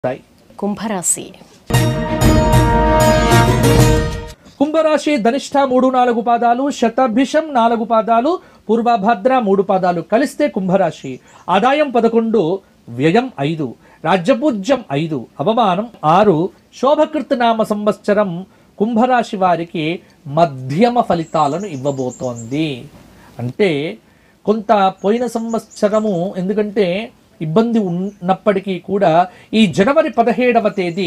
ఉంటాయి కుంభరాశి కుంభరాశి ధనిష్ట మూడు నాలుగు పాదాలు శతభిషం నాలుగు పాదాలు పూర్వభద్ర మూడు పాదాలు కలిస్తే కుంభరాశి ఆదాయం పదకొండు వ్యయం ఐదు రాజ్యపూజ్యం ఐదు అవమానం ఆరు శోభకృత నామ సంవత్సరం కుంభరాశి వారికి మధ్యమ ఫలితాలను ఇవ్వబోతోంది అంటే కొంత పోయిన సంవత్సరము ఎందుకంటే ఇబ్బంది ఉన్నప్పటికీ కూడా ఈ జనవరి పదిహేడవ తేదీ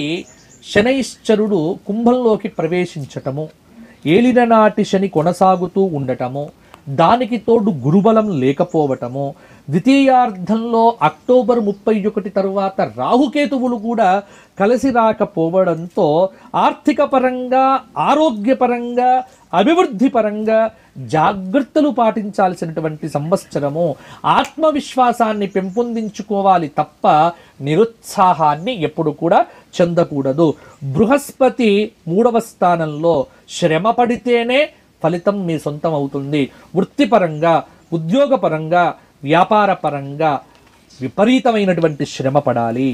శనైశ్చరుడు కుంభంలోకి ప్రవేశించటము ఏలిననాటి శని కొనసాగుతూ ఉండటము దానికి తోడు గురుబలం లేకపోవటము ద్వితీయార్థంలో అక్టోబర్ ముప్పై ఒకటి తరువాత రాహుకేతువులు కూడా కలిసి రాకపోవడంతో ఆర్థిక పరంగా ఆరోగ్యపరంగా అభివృద్ధి పరంగా జాగ్రత్తలు పాటించాల్సినటువంటి సంవత్సరము ఆత్మవిశ్వాసాన్ని పెంపొందించుకోవాలి తప్ప నిరుత్సాహాన్ని ఎప్పుడు కూడా చెందకూడదు బృహస్పతి మూడవ స్థానంలో శ్రమ పడితేనే ఫలితం మీ సొంతం అవుతుంది వృత్తిపరంగా ఉద్యోగపరంగా వ్యాపారపరంగా విపరీతమైనటువంటి శ్రమ పడాలి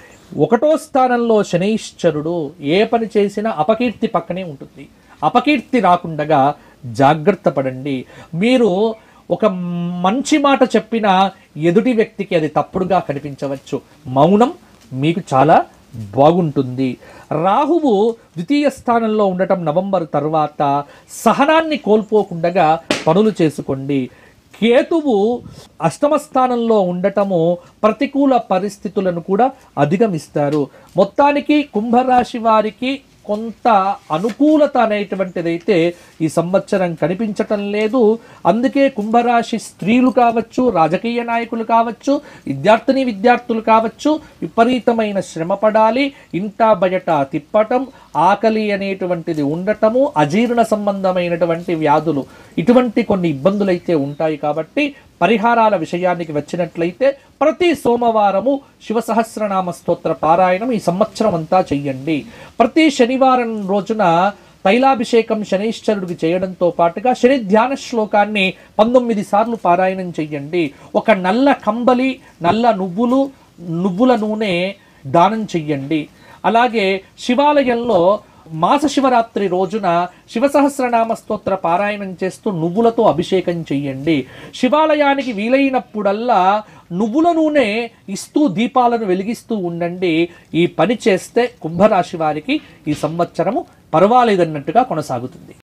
ఒకటో స్థానంలో శనైశ్చరుడు ఏ పని చేసినా అపకీర్తి పక్కనే ఉంటుంది అపకీర్తి రాకుండగా జాగ్రత్త పడండి మీరు ఒక మంచి మాట చెప్పిన ఎదుటి వ్యక్తికి అది తప్పుడుగా కనిపించవచ్చు మౌనం మీకు చాలా బాగుంటుంది రాహువు ద్వితీయ స్థానంలో ఉండటం నవంబర్ తర్వాత సహనాన్ని కోల్పోకుండగా పనులు చేసుకోండి కేతువు అష్టమ స్థానంలో ఉండటము ప్రతికూల పరిస్థితులను కూడా అధిగమిస్తారు మొత్తానికి కుంభరాశి వారికి కొంత అనుకూలత అనేటువంటిదైతే ఈ సంవత్సరం కనిపించటం లేదు అందుకే కుంభరాశి స్త్రీలు కావచ్చు రాజకీయ నాయకులు కావచ్చు విద్యార్థిని విద్యార్థులు కావచ్చు విపరీతమైన శ్రమ పడాలి ఇంటా బయట తిప్పటం ఆకలి అనేటువంటిది ఉండటము అజీర్ణ సంబంధమైనటువంటి వ్యాధులు ఇటువంటి కొన్ని ఇబ్బందులు అయితే ఉంటాయి కాబట్టి పరిహారాల విషయానికి వచ్చినట్లయితే ప్రతి సోమవారము శివ సహస్రనామ స్తోత్ర పారాయణం ఈ సంవత్సరం అంతా చెయ్యండి ప్రతి శనివారం రోజున తైలాభిషేకం శనైశ్వరుడికి చేయడంతో పాటుగా శని ధ్యాన శ్లోకాన్ని పంతొమ్మిది సార్లు పారాయణం చెయ్యండి ఒక నల్ల కంబలి నల్ల నువ్వులు నువ్వుల నూనె దానం చెయ్యండి అలాగే శివాలయంలో మాస శివరాత్రి రోజున శివ సహస్రనామ స్తోత్ర పారాయణం చేస్తూ నువ్వులతో అభిషేకం చెయ్యండి శివాలయానికి వీలైనప్పుడల్లా నువ్వుల నూనె ఇస్తూ దీపాలను వెలిగిస్తూ ఉండండి ఈ పని చేస్తే కుంభరాశి వారికి ఈ సంవత్సరము పర్వాలేదన్నట్టుగా కొనసాగుతుంది